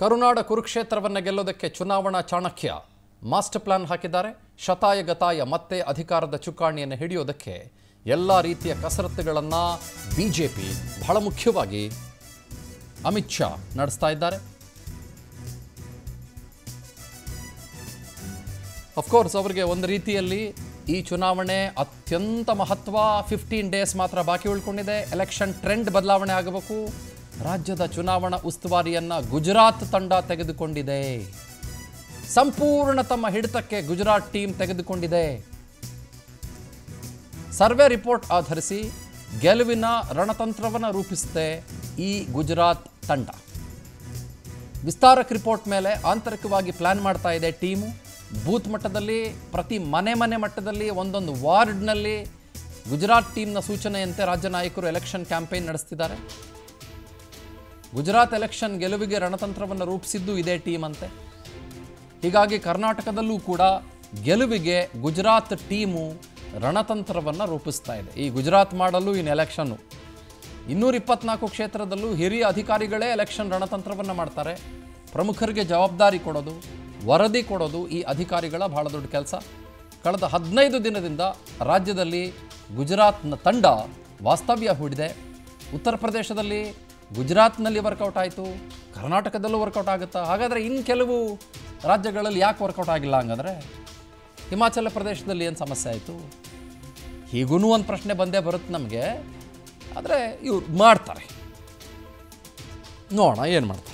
ಕರುನಾಡ ಕುರುಕ್ಷೇತ್ರವನ್ನು ಗೆಲ್ಲೋದಕ್ಕೆ ಚುನಾವಣಾ Chanakya master plan ಹಾಕಿದ್ದಾರೆ ಶತಾಯ ಗತಾಯ ಮತ್ತೆ ಅಧಿಕಾರದ ಚುಕ್ಕಾಣಿಯನ್ನು ಹಿಡಿಯೋದಕ್ಕೆ ಎಲ್ಲ ರೀತಿಯ ಕಸರತ್ತುಗಳನ್ನು ಬಿ ಜೆ ಪಿ ಬಹಳ ಮುಖ್ಯವಾಗಿ ಅಮಿತ್ ಶಾ ನಡೆಸ್ತಾ ಇದ್ದಾರೆ ಅಫ್ಕೋರ್ಸ್ ಅವರಿಗೆ ಒಂದು ರೀತಿಯಲ್ಲಿ ಈ ಚುನಾವಣೆ ಅತ್ಯಂತ ಮಹತ್ವ ಫಿಫ್ಟೀನ್ ಡೇಸ್ ಮಾತ್ರ ಬಾಕಿ ಉಳ್ಕೊಂಡಿದೆ ಎಲೆಕ್ಷನ್ ಟ್ರೆಂಡ್ ಬದಲಾವಣೆ ಆಗಬೇಕು ರಾಜ್ಯದ ಚುನಾವಣಾ ಉಸ್ತುವಾರಿಯನ್ನು ಗುಜರಾತ್ ತಂಡ ತೆಗೆದುಕೊಂಡಿದೆ ಸಂಪೂರ್ಣ ತಮ್ಮ ಹಿಡಿತಕ್ಕೆ ಗುಜರಾತ್ ಟೀಮ್ ತೆಗೆದುಕೊಂಡಿದೆ ಸರ್ವೆ ರಿಪೋರ್ಟ್ ಆಧರಿಸಿ ಗೆಲುವಿನ ರಣತಂತ್ರವನ್ನು ರೂಪಿಸುತ್ತೆ ಈ ಗುಜರಾತ್ ತಂಡ ವಿಸ್ತಾರಕ ರಿಪೋರ್ಟ್ ಮೇಲೆ ಆಂತರಿಕವಾಗಿ ಪ್ಲಾನ್ ಮಾಡ್ತಾ ಇದೆ ಟೀಮು ಬೂತ್ ಮಟ್ಟದಲ್ಲಿ ಪ್ರತಿ ಮನೆ ಮನೆ ಮಟ್ಟದಲ್ಲಿ ಒಂದೊಂದು ವಾರ್ಡ್ನಲ್ಲಿ ಗುಜರಾತ್ ಟೀಮ್ನ ಸೂಚನೆಯಂತೆ ರಾಜ್ಯ ನಾಯಕರು ಎಲೆಕ್ಷನ್ ಕ್ಯಾಂಪೇನ್ ನಡೆಸ್ತಿದ್ದಾರೆ ಗುಜರಾತ್ ಎಲೆಕ್ಷನ್ ಗೆಲುವಿಗೆ ರಣತಂತ್ರವನ್ನು ರೂಪಿಸಿದ್ದು ಇದೇ ಟೀಮ್ ಅಂತೆ ಹೀಗಾಗಿ ಕರ್ನಾಟಕದಲ್ಲೂ ಕೂಡ ಗೆಲುವಿಗೆ ಗುಜರಾತ್ ಟೀಮು ರಣತಂತ್ರವನ್ನು ರೂಪಿಸ್ತಾ ಇದೆ ಈ ಗುಜರಾತ್ ಮಾಡಲು ಇನ್ನು ಎಲೆಕ್ಷನ್ನು ಇನ್ನೂರ ಇಪ್ಪತ್ನಾಲ್ಕು ಕ್ಷೇತ್ರದಲ್ಲೂ ಹಿರಿಯ ಅಧಿಕಾರಿಗಳೇ ಎಲೆಕ್ಷನ್ ರಣತಂತ್ರವನ್ನು ಮಾಡ್ತಾರೆ ಪ್ರಮುಖರಿಗೆ ಜವಾಬ್ದಾರಿ ಕೊಡೋದು ವರದಿ ಕೊಡೋದು ಈ ಅಧಿಕಾರಿಗಳ ಬಹಳ ದೊಡ್ಡ ಕೆಲಸ ಕಳೆದ ಹದಿನೈದು ದಿನದಿಂದ ರಾಜ್ಯದಲ್ಲಿ ಗುಜರಾತ್ನ ತಂಡ ವಾಸ್ತವ್ಯ ಹೂಡಿದೆ ಉತ್ತರ ಪ್ರದೇಶದಲ್ಲಿ ಗುಜರಾತ್ನಲ್ಲಿ ವರ್ಕೌಟ್ ಆಯಿತು ಕರ್ನಾಟಕದಲ್ಲೂ ವರ್ಕೌಟ್ ಆಗುತ್ತಾ ಹಾಗಾದರೆ ಇನ್ನು ಕೆಲವು ರಾಜ್ಯಗಳಲ್ಲಿ ಯಾಕೆ ವರ್ಕೌಟ್ ಆಗಿಲ್ಲ ಹಂಗಾದ್ರೆ ಹಿಮಾಚಲ ಪ್ರದೇಶದಲ್ಲಿ ಏನು ಸಮಸ್ಯೆ ಆಯಿತು ಹೀಗೂ ಒಂದು ಪ್ರಶ್ನೆ ಬಂದೇ ಬರುತ್ತೆ ನಮಗೆ ಆದರೆ ಇವ್ರು ಮಾಡ್ತಾರೆ ನೋಡೋಣ ಏನು ಮಾಡ್ತಾರೆ